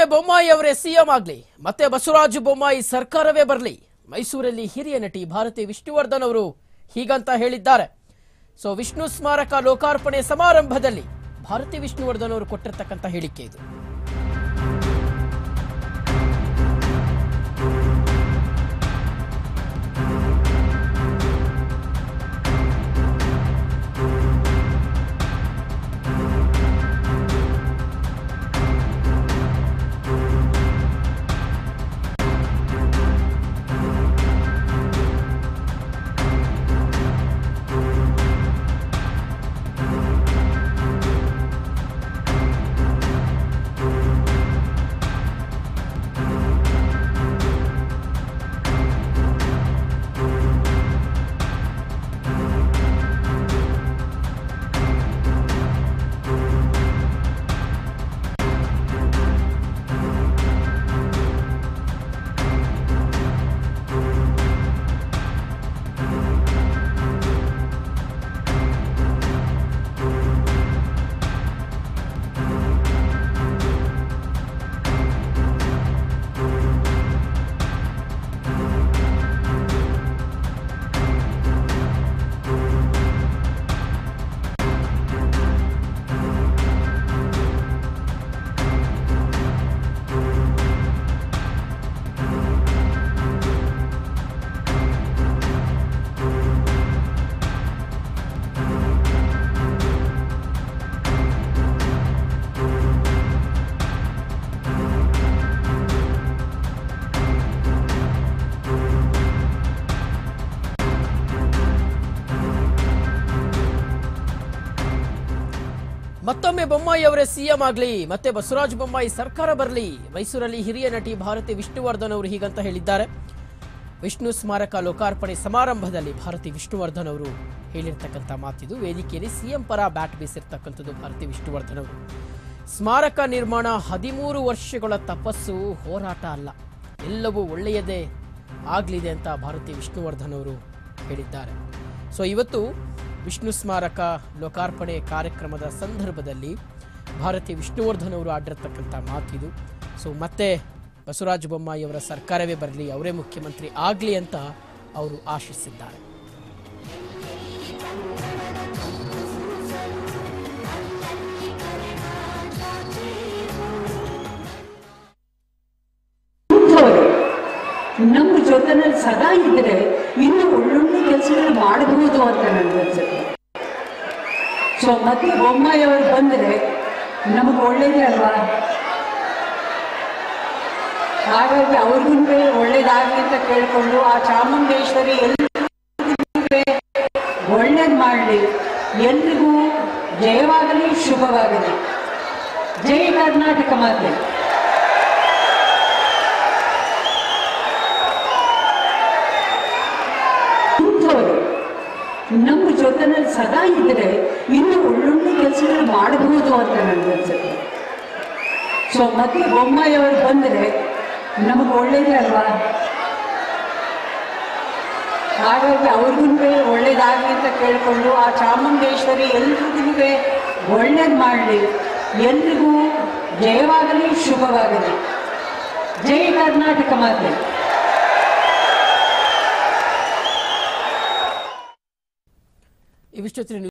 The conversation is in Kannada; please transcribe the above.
ಬೊಮ್ಮಾಯಿ ಅವರೇ ಸಿಎಂ ಆಗ್ಲಿ ಮತ್ತೆ ಬಸವರಾಜ ಬೊಮ್ಮಾಯಿ ಸರ್ಕಾರವೇ ಬರಲಿ ಮೈಸೂರಲ್ಲಿ ಹಿರಿಯ ನಟಿ ಭಾರತಿ ವಿಷ್ಣುವರ್ಧನ್ ಅವರು ಹೀಗಂತ ಹೇಳಿದ್ದಾರೆ ಸೊ ವಿಷ್ಣು ಸ್ಮಾರಕ ಲೋಕಾರ್ಪಣೆ ಸಮಾರಂಭದಲ್ಲಿ ಭಾರತಿ ವಿಷ್ಣುವರ್ಧನ್ ಅವರು ಕೊಟ್ಟಿರ್ತಕ್ಕಂಥ ಹೇಳಿಕೆ ಇದು ಮತ್ತೊಮ್ಮೆ ಬೊಮ್ಮಾಯಿ ಅವರೇ ಸಿಎಂ ಆಗ್ಲಿ ಮತ್ತೆ ಬಸವರಾಜ ಬೊಮ್ಮಾಯಿ ಸರ್ಕಾರ ಬರಲಿ ಮೈಸೂರಲ್ಲಿ ಹಿರಿಯ ನಟಿ ಭಾರತಿ ವಿಷ್ಣುವರ್ಧನ್ ಅವರು ಹೀಗಂತ ಹೇಳಿದ್ದಾರೆ ವಿಷ್ಣು ಸ್ಮಾರಕ ಲೋಕಾರ್ಪಣೆ ಸಮಾರಂಭದಲ್ಲಿ ಭಾರತಿ ವಿಷ್ಣುವರ್ಧನ್ ಅವರು ಹೇಳಿರ್ತಕ್ಕಂಥ ಮಾತಿದು ವೇದಿಕೆಯಲ್ಲಿ ಸಿಎಂ ಪರ ಬ್ಯಾಟ್ ಬೀಸಿರ್ತಕ್ಕಂಥದ್ದು ಭಾರತಿ ವಿಷ್ಣುವರ್ಧನ್ ಅವರು ಸ್ಮಾರಕ ನಿರ್ಮಾಣ ಹದಿಮೂರು ವರ್ಷಗಳ ತಪಸ್ಸು ಹೋರಾಟ ಅಲ್ಲ ಎಲ್ಲವೂ ಒಳ್ಳೆಯದೇ ಆಗಲಿದೆ ಅಂತ ಭಾರತಿ ವಿಷ್ಣುವರ್ಧನ್ ಅವರು ಹೇಳಿದ್ದಾರೆ ಸೊ ಇವತ್ತು ವಿಷ್ಣು ಸ್ಮಾರಕ ಲೋಕಾರ್ಪಣೆ ಕಾರ್ಯಕ್ರಮದ ಸಂದರ್ಭದಲ್ಲಿ ಭಾರತಿ ವಿಷ್ಣುವರ್ಧನ್ ಅವರು ಆಡಿರ್ತಕ್ಕಂಥ ಮಾತಿದು ಸೊ ಮತ್ತೆ ಬಸವರಾಜ ಬೊಮ್ಮಾಯಿ ಅವರ ಸರ್ಕಾರವೇ ಬರಲಿ ಅವರೇ ಮುಖ್ಯಮಂತ್ರಿ ಆಗಲಿ ಅಂತ ಅವರು ಆಶಿಸಿದ್ದಾರೆ ಇಂಥವ್ರು ನಮ್ಮ ಜೊತೆನಲ್ಲಿ ಸದಾ ಇದ್ರೆ ಇನ್ನು ಒಳ್ಳೊಳ್ಳೆ ಕೆಲಸಗಳು ಮಾಡಬಹುದು ಅಂತ ನನಗೆ ಅನ್ಸುತ್ತೆ ಸೊ ಮತ್ತೆ ಬೊಮ್ಮಾಯಿಯವರು ಬಂದ್ರೆ ನಮಗೆ ಒಳ್ಳೇದೇ ಅಲ್ವಾ ಹಾಗಾಗಿ ಅವ್ರಿಗೂ ಒಳ್ಳೇದಾಗಲಿ ಅಂತ ಕೇಳಿಕೊಂಡು ಆ ಚಾಮುಂಡೇಶ್ವರಿ ಎಲ್ರಿಗೂ ಒಳ್ಳೇದು ಮಾಡಲಿ ಎಲ್ರಿಗೂ ಜಯವಾಗಲಿ ಶುಭವಾಗಲಿ ಜೈ ಕರ್ನಾಟಕ ಮಾತೆ ಇಂಥವ್ರು ನಮ್ಮ ಜೊತೆನಲ್ಲಿ ಸದಾ ಇದ್ರೆ ಇನ್ನು ಒಳ್ಳೊಳ್ಳೆ ಕೆಲಸಗಳು ಮಾಡಬಹುದು ಅಂತ ನನಗೆ ಅನ್ಸುತ್ತೆ ಸೊ ಮತ್ತೆ ಬೊಮ್ಮಾಯಿಯವರು ಬಂದ್ರೆ ನಮಗೆ ಒಳ್ಳೇದೇ ಅಲ್ವಾ ಹಾಗಾಗಿ ಅವ್ರಿಗೂ ಒಳ್ಳೇದಾಗಲಿ ಅಂತ ಕೇಳಿಕೊಂಡು ಆ ಚಾಮುಂಡೇಶ್ವರಿ ಎಲ್ರಿಗೂ ಒಳ್ಳೇದು ಮಾಡಲಿ ಎಲ್ರಿಗೂ ಜಯವಾಗಲಿ ಶುಭವಾಗಲಿ ಜೈ ಕರ್ನಾಟಕ ಮಾತೆ ಇವಿಷ್ಟೊತ್ತಿನ